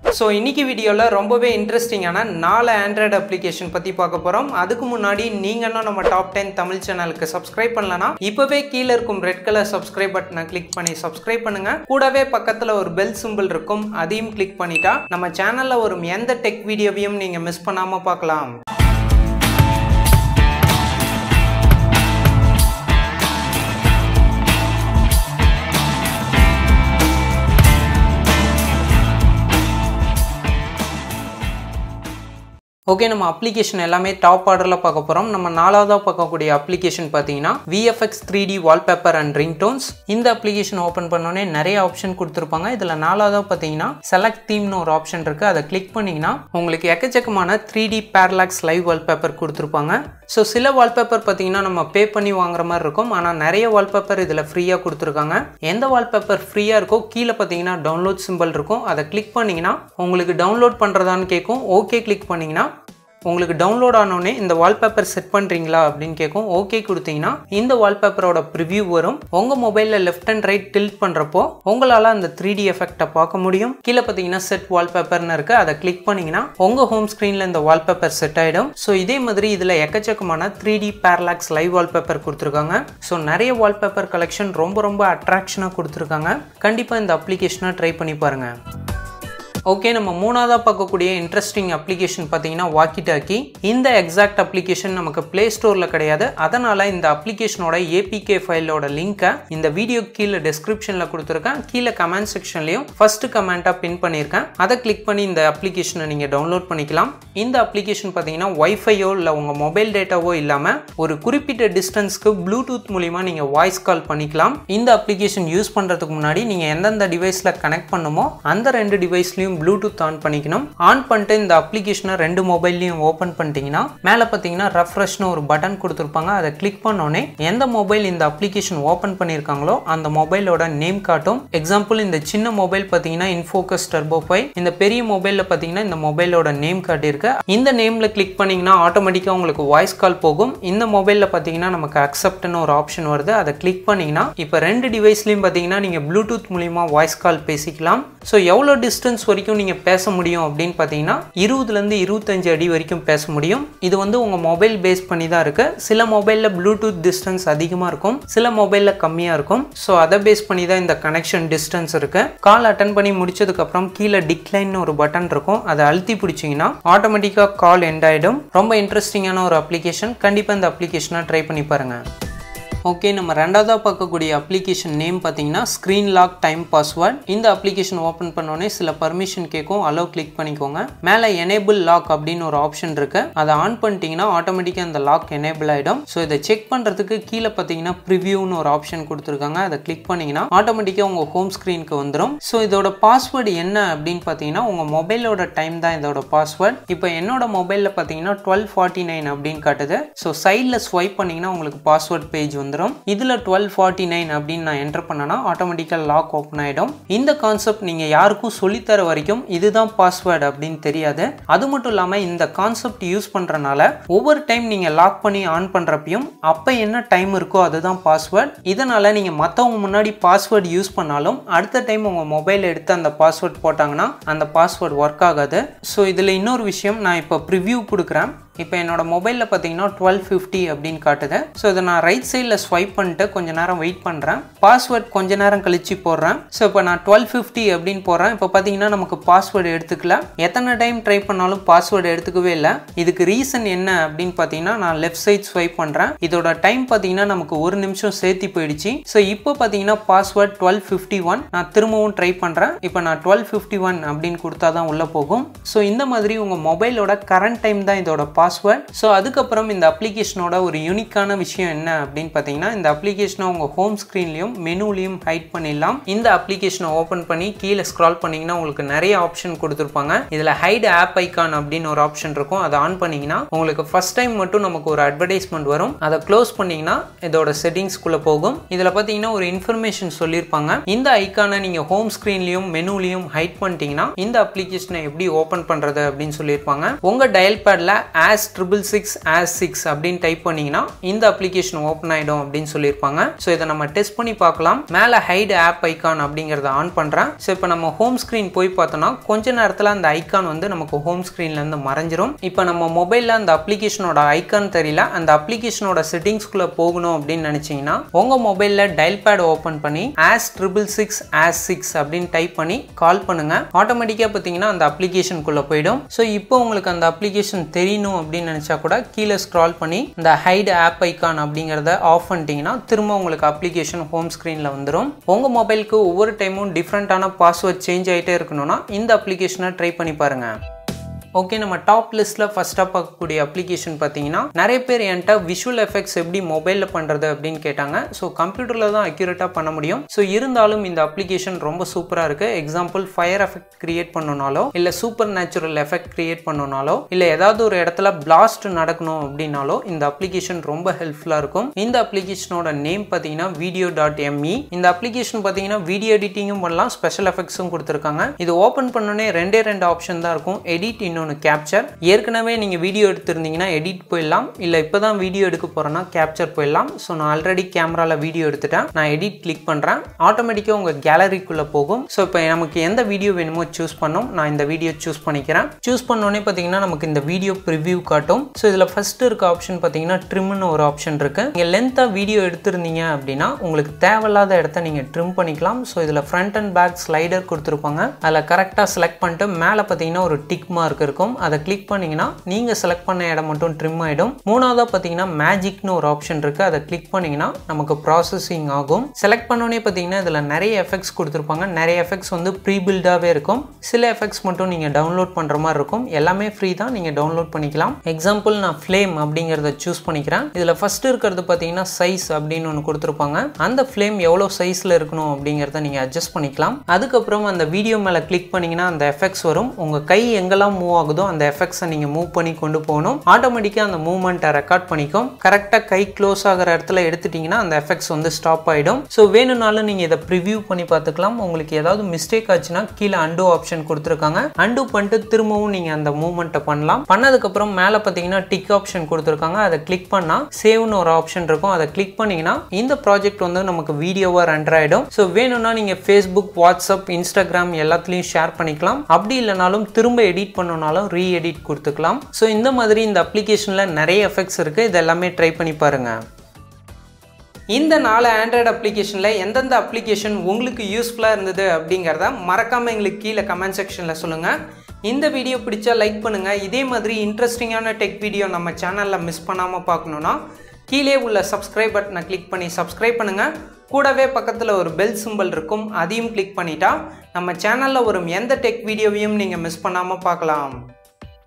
so இன்னைக்கு வீடியோவில் ரொம்பவே இன்ட்ரெஸ்டிங்கான நாலு ஆண்ட்ராய்டு அப்ளிகேஷன் பற்றி பார்க்க போகிறோம் அதுக்கு முன்னாடி நீங்கள் இன்னும் நம்ம டாப் டென் தமிழ் சேனலுக்கு சப்ஸ்கிரைப் பண்ணலனா இப்போவே கீழே இருக்கும் ரெட் கலர் சப்ஸ்கிரைப் பட்டனை கிளிக் பண்ணி சப்ஸ்கிரைப் பண்ணுங்க கூடவே பக்கத்தில் ஒரு பெல் சிம்பிள் இருக்கும் அதையும் கிளிக் பண்ணிட்டா நம்ம சேனலில் வரும் எந்த டெக் வீடியோவையும் நீங்கள் மிஸ் பண்ணாமல் பார்க்கலாம் ஓகே நம்ம அப்ளிகேஷன் எல்லாமே டாப் ஆர்டரில் பார்க்க போகிறோம் நம்ம நாலாவதாக பார்க்கக்கூடிய அப்ளிகேஷன் பார்த்தீங்கன்னா VFX three D wallpaper and ringtones இந்த அப்ளிகேஷன் ஓப்பன் பண்ணோன்னே நிறைய ஆப்ஷன் கொடுத்துருப்பாங்க இதில் நாலாவதாக பார்த்தீங்கன்னா செலக்ட் தீம்னு ஒரு ஆப்ஷன் இருக்குது அதை கிளிக் பண்ணிங்கன்னா உங்களுக்கு எக்கச்சக்கமான three D parallax live wallpaper கொடுத்துருப்பாங்க ஸோ சில வால்பேப்பர் பார்த்தீங்கன்னா நம்ம பே பண்ணி வாங்குற மாதிரி இருக்கும் ஆனால் நிறைய வால்பேப்பர் இதில் ஃப்ரீயாக கொடுத்துருக்காங்க எந்த வால்பேப்பர் ஃப்ரீயாக இருக்கோ கீழே பார்த்தீங்கன்னா டவுன்லோட் சிம்பிள் இருக்கும் அதை கிளிக் பண்ணிங்கன்னா உங்களுக்கு டவுன்லோட் பண்ணுறதான்னு கேட்கும் ஓகே கிளிக் பண்ணிங்கன்னா உங்களுக்கு டவுன்லோட் ஆனோடனே இந்த வால்பேப்பர் செட் பண்ணுறீங்களா அப்படின்னு கேட்கும் ஓகே கொடுத்தீங்கன்னா இந்த வால்பேப்பரோட ப்ரிவ்யூ வரும் உங்கள் மொபைலில் லெஃப்ட் அண்ட் ரைட் டில்ட் பண்ணுறப்போ உங்களால் அந்த த்ரீ டி எஃபெக்டை பார்க்க முடியும் கீழே பார்த்தீங்கன்னா செட் வால்பேப்பர்னு இருக்குது அதை கிளிக் பண்ணிங்கன்னா உங்கள் ஹோம் ஸ்க்ரீனில் இந்த வால்பேப்பர் செட் ஆகிடும் ஸோ இதே மாதிரி இதில் எக்கச்சக்கமான three D parallax live wallpaper கொடுத்துருக்காங்க ஸோ நிறைய வால்பேப்பர் கலெக்ஷன் ரொம்ப ரொம்ப அட்ராக்ஷனாக கொடுத்துருக்காங்க கண்டிப்பாக இந்த அப்ளிகேஷனை ட்ரை பண்ணி பாருங்கள் ஓகே நம்ம மூணாவதாக பார்க்கக்கூடிய இன்ட்ரெஸ்டிங் அப்ளிகேஷன் பார்த்தீங்கன்னா வாக்கி டாக்கி இந்த எக்ஸாக்ட் அப்ளிகேஷன் நமக்கு ப்ளே ஸ்டோரில் கிடையாது அதனால் இந்த அப்ளிகேஷனோட ஏபிகே ஃபைலோட லிங்க்கை இந்த வீடியோ கீழே டிஸ்கிரிப்ஷனில் கொடுத்துருக்கேன் கீழே கமெண்ட் செக்ஷன்லையும் ஃபர்ஸ்ட் கமெண்ட்டாக பின் பண்ணியிருக்கேன் அதை கிளிக் பண்ணி இந்த அப்ளிகேஷனை நீங்கள் டவுன்லோட் பண்ணிக்கலாம் இந்த அப்ளிகேஷன் பார்த்தீங்கன்னா ஒய்ஃபையோ இல்லை உங்கள் மொபைல் டேட்டாவோ இல்லாமல் ஒரு குறிப்பிட்ட டிஸ்டன்ஸ்க்கு ப்ளூடூத் மூலிமா நீங்கள் வாய்ஸ் கால் பண்ணிக்கலாம் இந்த அப்ளிகேஷன் யூஸ் பண்ணுறதுக்கு முன்னாடி நீங்கள் எந்தெந்த டிவைஸில் கனெக்ட் பண்ணுமோ அந்த ரெண்டு டிவைஸ்லையும் மொபைல்லையும் ப்ளூடூத் ஆன் பண்ணிக்கணும் ஆன் பண்ணிட்டு இந்த அப்ளிகேஷனை ரெண்டு மொபைல்லையும் ஓப்பன் பண்ணிட்டீங்கன்னா மேலே பார்த்தீங்கன்னா ரெஃப்ரெஷ்னு ஒரு பட்டன் கொடுத்துருப்பாங்க அதை கிளிக் பண்ணோடனே எந்த மொபைல் இந்த அப்ளிகேஷன் ஓப்பன் பண்ணியிருக்காங்களோ அந்த மொபைலோட நேம் காட்டும் எக்ஸாம்பிள் இந்த சின்ன மொபைல் பார்த்தீங்கன்னா இன்ஃபோக்கஸ் டர்போ ஃபைவ் இந்த பெரிய மொபைலில் பார்த்தீங்கன்னா இந்த மொபைலோட நேம் காட்டியிருக்கு இந்த நேமில் கிளிக் பண்ணிங்கன்னா ஆட்டோமேட்டிக்காக உங்களுக்கு வாய்ஸ் கால் போகும் இந்த மொபைலில் பார்த்தீங்கன்னா நமக்கு அக்செப்ட்னு ஒரு ஆப்ஷன் வருது அதை கிளிக் பண்ணிங்கன்னா இப்போ ரெண்டு டிவைஸ்லையும் பார்த்தீங்கன்னா நீங்கள் ப்ளூடூத் மூலிமா வாய்ஸ் கால் பேசிக்கலாம் ஸோ எவ்வளோ டிஸ்டன்ஸ் வரைக்கும் நீங்கள் பேச முடியும் அப்படின்னு பார்த்தீங்கன்னா இருபதுலேருந்து இருபத்தஞ்சு அடி வரைக்கும் பேச முடியும் இது வந்து உங்கள் மொபைல் பேஸ் பண்ணி தான் இருக்குது சில மொபைலில் ப்ளூடூத் டிஸ்டன்ஸ் அதிகமாக இருக்கும் சில மொபைலில் கம்மியாக இருக்கும் ஸோ அதை பேஸ் பண்ணி தான் இந்த கனெக்ஷன் டிஸ்டன்ஸ் இருக்குது கால் அட்டன் பண்ணி முடிச்சதுக்கப்புறம் கீழே டிக்ளைன் ஒரு பட்டன் இருக்கும் அதை அழுத்தி பிடிச்சிங்கன்னா ஆட்டோமேட்டிக்காக கால் எண்ட் ஆகிடும் ரொம்ப இன்ட்ரெஸ்டிங்கான ஒரு அப்ளிகேஷன் கண்டிப்பாக இந்த அப்ளிகேஷனை ட்ரை பண்ணி பாருங்கள் ஓகே நம்ம ரெண்டாவதாக பார்க்கக்கூடிய அப்ளிகேஷன் நேம் பார்த்தீங்கன்னா ஸ்க்ரீன் லாக் டைம் பாஸ்வேர்ட் இந்த அப்ளிகேஷன் ஓப்பன் பண்ணோடனே சில பர்மிஷன் கேட்கும் அலோ கிளிக் பண்ணிக்கோங்க மேலே எனேபிள் லாக் அப்படின்னு ஒரு ஆப்ஷன் இருக்கு அதை ஆன் பண்ணிட்டீங்கன்னா ஆட்டோமேட்டிக்காக அந்த லாக் எனேபிள் ஆகிடும் ஸோ இதை செக் பண்ணுறதுக்கு கீழே பார்த்தீங்கன்னா ப்ரிவியூன்னு ஒரு ஆப்ஷன் கொடுத்துருக்காங்க அதை கிளிக் பண்ணிங்கன்னா ஆட்டோமேட்டிக்காக உங்கள் ஹோம் ஸ்க்ரீனுக்கு வந்துடும் ஸோ இதோட பாஸ்வேர்டு என்ன அப்படின்னு பார்த்தீங்கன்னா உங்கள் மொபைலோட டைம் தான் இதோட பாஸ்வேர்ட் இப்போ என்னோட மொபைலில் பார்த்தீங்கன்னா டுவெல் ஃபார்ட்டி நைன் அப்படின்னு காட்டுது ஸோ சைடில் ஸ்வைப் பண்ணிங்கன்னா உங்களுக்கு பாஸ்வேர்ட் பேஜ் வந்து வந்துடும் இதில் டுவெல் ஃபார்ட்டி நைன் அப்படின்னு நான் என்டர் பண்ணனா ஆட்டோமேட்டிக்காக லாக் ஓப்பன் ஆகிடும் இந்த கான்செப்ட் நீங்கள் யாருக்கும் சொல்லித்தர வரைக்கும் இதுதான் பாஸ்வேர்டு அப்படின்னு தெரியாது அது மட்டும் இல்லாமல் இந்த கான்செப்ட் யூஸ் பண்ணுறனால ஒவ்வொரு டைம் நீங்கள் லாக் பண்ணி ஆன் பண்ணுறப்பையும் அப்போ என்ன டைம் இருக்கோ அதுதான் பாஸ்வேர்ட் இதனால் நீங்கள் மற்றவங்க முன்னாடி பாஸ்வேர்டு யூஸ் பண்ணாலும் அடுத்த டைம் உங்கள் மொபைல் எடுத்து அந்த பாஸ்வேர்ட் போட்டாங்கன்னா அந்த பாஸ்வேர்டு ஒர்க் ஆகாது ஸோ இதில் இன்னொரு விஷயம் நான் இப்போ ப்ரிவ்யூ கொடுக்குறேன் இப்போ என்னோட மொபைலில் பார்த்தீங்கன்னா டுவெல் ஃபிஃப்டி அப்படின்னு காட்டுது ஸோ இதை நான் ரைட் சைடில் ஸ்வைப் பண்ணிட்டு கொஞ்ச நேரம் வெயிட் பண்ணுறேன் பாஸ்வேர்ட் கொஞ்ச நேரம் கழிச்சு போடுறேன் ஸோ இப்போ நான் டுவெல் ஃபிஃப்டி அப்படின்னு போடுறேன் இப்போ பார்த்தீங்கன்னா நமக்கு பாஸ்வேர்டு எடுத்துக்கல எத்தனை டைம் ட்ரை பண்ணாலும் பாஸ்வேர்டு எடுத்துக்கவே இல்லை இதுக்கு ரீசன் என்ன அப்படின்னு பார்த்தீங்கன்னா நான் லெஃப்ட் சைட் ஸ்வைப் பண்ணுறேன் இதோட டைம் பார்த்தீங்கன்னா நமக்கு ஒரு நிமிஷம் சேர்த்து போயிடுச்சு ஸோ இப்போ பார்த்தீங்கன்னா பாஸ்வேர்ட் டுவெல் ஃபிஃப்டி ஒன் நான் திரும்பவும் ட்ரை பண்ணுறேன் இப்போ நான் டுவெல் ஃபிஃப்டி ஒன் அப்படின்னு கொடுத்தா தான் உள்ளே போகும் ஸோ இந்த மாதிரி உங்கள் மொபைலோட கரண்ட் டைம் தான் இதோட பாஸ் பாஸ்வேர்ட் ஸோ அதுக்கப்புறம் இந்த அப்ளிகேஷனோட ஒரு யூனிக்கான விஷயம் என்ன அப்படின்னு பார்த்தீங்கன்னா இந்த அப்ளிகேஷனை உங்கள் ஹோம் ஸ்க்ரீன்லையும் மெனுலையும் ஹைட் பண்ணிடலாம் இந்த அப்ளிகேஷனை ஓப்பன் பண்ணி கீழே ஸ்க்ரால் பண்ணிங்கன்னா உங்களுக்கு நிறைய ஆப்ஷன் கொடுத்துருப்பாங்க இதில் ஹைட் ஆப் ஐக்கான் அப்படின்னு ஒரு ஆப்ஷன் இருக்கும் அதை ஆன் பண்ணிங்கன்னா உங்களுக்கு ஃபஸ்ட் டைம் மட்டும் நமக்கு ஒரு அட்வர்டைஸ்மெண்ட் வரும் அதை க்ளோஸ் பண்ணிங்கன்னா இதோட செட்டிங்ஸ்குள்ளே போகும் இதில் பார்த்தீங்கன்னா ஒரு இன்ஃபர்மேஷன் சொல்லியிருப்பாங்க இந்த ஐக்கானை நீங்கள் ஹோம் ஸ்க்ரீன்லையும் மெனுலையும் ஹைட் பண்ணிட்டீங்கன்னா இந்த அப்ளிகேஷனை எப்படி ஓப்பன் பண்ணுறது அப்படின்னு சொல்லியிருப்பாங்க உங்கள் டயல் பேடில் hash hash triple six hash six அப்படின்னு டைப் பண்ணிங்கன்னா இந்த அப்ளிகேஷன் ஓப்பன் ஆகிடும் அப்படின்னு சொல்லியிருப்பாங்க ஸோ இதை நம்ம டெஸ்ட் பண்ணி பார்க்கலாம் மேலே ஹைடு ஆப் ஐக்கான் அப்படிங்கிறத ஆன் பண்ணுறேன் ஸோ இப்போ நம்ம ஹோம் ஸ்க்ரீன் போய் பார்த்தோன்னா கொஞ்ச நேரத்தில் அந்த ஐக்கான் வந்து நமக்கு ஹோம் ஸ்க்ரீன்லேருந்து மறைஞ்சிரும் இப்போ நம்ம மொபைலில் அந்த அப்ளிகேஷனோட ஐக்கான் தெரியல அந்த அப்ளிகேஷனோட செட்டிங்ஸ்குள்ளே போகணும் அப்படின்னு நினச்சிங்கன்னா உங்கள் மொபைலில் டயல் பேட் ஓப்பன் பண்ணி hash triple six hash six அப்படின்னு டைப் பண்ணி கால் பண்ணுங்க ஆட்டோமேட்டிக்காக பார்த்தீங்கன்னா அந்த அப்ளிகேஷனுக்குள்ளே போயிடும் ஸோ இப்போ உங்களுக்கு அந்த அப்ளிகேஷன் தெரியணும் அப்படின்னு நினச்சா கூட கீழே ஸ்க்ரால் பண்ணி இந்த ஹைட் ஆப் ஐக்கான் அப்படிங்கிறத ஆஃப் பண்ணிட்டீங்கன்னா திரும்ப உங்களுக்கு அப்ளிகேஷன் ஹோம் ஸ்க்ரீனில் வந்துடும் உங்கள் மொபைலுக்கு ஒவ்வொரு டைமும் டிஃப்ரெண்ட்டான பாஸ்வேர்ட் சேஞ்ச் ஆகிட்டே இருக்கணும்னா இந்த அப்ளிகேஷனை ட்ரை பண்ணி பாருங்கள் ஓகே நம்ம டாப் லிஸ்ட்டில் ஃபஸ்ட்டாக பார்க்கக்கூடிய அப்ளிகேஷன் பார்த்தீங்கன்னா நிறைய பேர் என்கிட்ட விஷுவல் எஃபெக்ட்ஸ் எப்படி மொபைலில் பண்ணுறது அப்படின்னு கேட்டாங்க ஸோ கம்ப்யூட்டரில் தான் அக்யூரேட்டாக பண்ண முடியும் ஸோ இருந்தாலும் இந்த அப்ளிகேஷன் ரொம்ப சூப்பராக இருக்குது எக்ஸாம்பிள் ஃபயர் எஃபெக்ட் கிரியேட் பண்ணணுனாலோ இல்லை சூப்பர் நேச்சுரல் எஃபெக்ட் கிரியேட் பண்ணணுனாலோ இல்லை ஏதாவது ஒரு இடத்துல பிளாஸ்ட் நடக்கணும் அப்படின்னாலோ இந்த அப்ளிகேஷன் ரொம்ப ஹெல்ப்ஃபுல்லாக இருக்கும் இந்த அப்ளிகேஷனோட நேம் பார்த்தீங்கன்னா வீடியோ டாட் எம்இ இந்த அப்ளிகேஷன் பார்த்தீங்கன்னா வீடியோ எடிட்டிங்கும் பண்ணலாம் ஸ்பெஷல் எஃபெக்ட்ஸும் கொடுத்துருக்காங்க இது ஓப்பன் பண்ணோன்னே ரெண்டே ரெண்டு ஆப்ஷன் தான் இருக்கும் எடிட் இன்னும் இன்னொன்று கேப்சர் ஏற்கனவே நீங்கள் வீடியோ எடுத்திருந்தீங்கன்னா எடிட் போயிடலாம் இல்லை இப்போ தான் வீடியோ எடுக்க போகிறேன்னா கேப்சர் போயிடலாம் ஸோ நான் ஆல்ரெடி கேமராவில் வீடியோ எடுத்துட்டேன் நான் எடிட் கிளிக் பண்ணுறேன் ஆட்டோமேட்டிக்காக உங்கள் கேலரிக்குள்ளே போகும் ஸோ இப்போ நமக்கு எந்த வீடியோ வேணுமோ சூஸ் பண்ணோம் நான் இந்த வீடியோ சூஸ் பண்ணிக்கிறேன் சூஸ் பண்ணோன்னே பார்த்தீங்கன்னா நமக்கு இந்த வீடியோ ப்ரிவ்யூ காட்டும் ஸோ இதில் ஃபஸ்ட்டு இருக்க ஆப்ஷன் பார்த்தீங்கன்னா ட்ரிம்னு ஒரு ஆப்ஷன் இருக்குது நீங்கள் லென்த்தாக வீடியோ எடுத்திருந்தீங்க அப்படின்னா உங்களுக்கு தேவையில்லாத இடத்த நீங்கள் ட்ரிம் பண்ணிக்கலாம் ஸோ இதில் ஃப்ரண்ட் அண்ட் பேக் ஸ்லைடர் கொடுத்துருப்பாங்க அதில் கரெக்டாக செலக்ட் பண்ணிட்டு மேலே பார்த்தீங்கன்னா ஒரு டிக் மார்க் இருக்கும் அதை கிளிக் பண்ணிங்கன்னா நீங்கள் செலக்ட் பண்ண இடம் மட்டும் ட்ரிம் ஆகிடும் மூணாவதாக பார்த்தீங்கன்னா மேஜிக்னு ஒரு ஆப்ஷன் இருக்குது அதை கிளிக் பண்ணிங்கன்னா நமக்கு ப்ராசஸிங் ஆகும் செலக்ட் பண்ணோன்னே பார்த்தீங்கன்னா இதில் நிறைய எஃபெக்ட்ஸ் கொடுத்துருப்பாங்க நிறைய எஃபெக்ட்ஸ் வந்து ப்ரீ பில்டாகவே இருக்கும் சில எஃபெக்ட்ஸ் மட்டும் நீங்கள் டவுன்லோட் பண்ணுற மாதிரி இருக்கும் எல்லாமே ஃப்ரீ தான் நீங்கள் டவுன்லோட் பண்ணிக்கலாம் எக்ஸாம்பிள் நான் ஃப்ளேம் அப்படிங்கிறத சூஸ் பண்ணிக்கிறேன் இதில் ஃபஸ்ட்டு இருக்கிறது பார்த்தீங்கன்னா சைஸ் அப்படின்னு ஒன்று கொடுத்துருப்பாங்க அந்த ஃப்ளேம் எவ்வளோ சைஸில் இருக்கணும் அப்படிங்கிறத நீங்கள் அட்ஜஸ்ட் பண்ணிக்கலாம் அதுக்கப்புறம் அந்த வீடியோ மேலே கிளிக் பண்ணிங்கன்னா அந்த எஃபெக்ட்ஸ் வரும் உங்கள் கை எங்கெல்லாம் மூவ் ஆகுதோ அந்த எஃபெக்ட்ஸை நீங்கள் மூவ் பண்ணி கொண்டு போகணும் ஆட்டோமேட்டிக்காக அந்த மூவ்மெண்ட்டை ரெக்கார்ட் பண்ணிக்கும் கரெக்டாக கை க்ளோஸ் ஆகிற இடத்துல எடுத்துட்டிங்கன்னா அந்த எஃபெக்ட்ஸ் வந்து ஸ்டாப் ஆகிடும் ஸோ வேணும்னாலும் நீங்கள் இதை ப்ரிவியூ பண்ணி பார்த்துக்கலாம் உங்களுக்கு ஏதாவது மிஸ்டேக் ஆச்சுன்னா கீழே அண்டோ ஆப்ஷன் கொடுத்துருக்காங்க அண்டோ பண்ணிட்டு திரும்பவும் நீங்கள் அந்த மூவ்மெண்ட்டை பண்ணலாம் பண்ணதுக்கப்புறம் மேலே பார்த்தீங்கன்னா டிக் ஆப்ஷன் கொடுத்துருக்காங்க அதை கிளிக் பண்ணால் சேவ்னு ஒரு ஆப்ஷன் இருக்கும் அதை கிளிக் பண்ணிங்கன்னா இந்த ப்ராஜெக்ட் வந்து நமக்கு வீடியோவாக ரன் ஆகிடும் ஸோ வேணும்னா நீங்கள் ஃபேஸ்புக் வாட்ஸ்அப் இன்ஸ்டாகிராம் எல்லாத்துலேயும் ஷேர் பண்ணிக்கலாம் அப்படி இல்லைனாலும் திரும்ப எடிட் பண்ணணும்னாலும் ரீ எடிட் கொடுத்துக்கலாம் ஸோ இந்த மாதிரி இந்த அப்ளிகேஷனில் நிறைய எஃபெக்ட்ஸ் இருக்குது இது எல்லாமே ட்ரை பண்ணி பாருங்கள் இந்த நாலு ஆண்ட்ராய்டு அப்ளிகேஷனில் எந்தெந்த அப்ளிகேஷன் உங்களுக்கு யூஸ்ஃபுல்லாக இருந்தது அப்படிங்கிறத மறக்காமல் எங்களுக்கு கீழே கமெண்ட் செக்ஷனில் சொல்லுங்கள் இந்த வீடியோ பிடிச்சா லைக் பண்ணுங்கள் இதே மாதிரி இன்ட்ரெஸ்டிங்கான டெக் வீடியோ நம்ம சேனலில் மிஸ் பண்ணாமல் பார்க்கணுன்னா கீழே உள்ள சப்ஸ்கிரைப் பட்டனை கிளிக் பண்ணி சப்ஸ்கிரைப் பண்ணுங்கள் கூடவே பக்கத்தில் ஒரு பெல் சிம்பிள் இருக்கும் அதையும் கிளிக் பண்ணிட்டா நம்ம சேனலில் வரும் எந்த டெக் வீடியோவையும் நீங்கள் மிஸ் பண்ணாமல் பார்க்கலாம்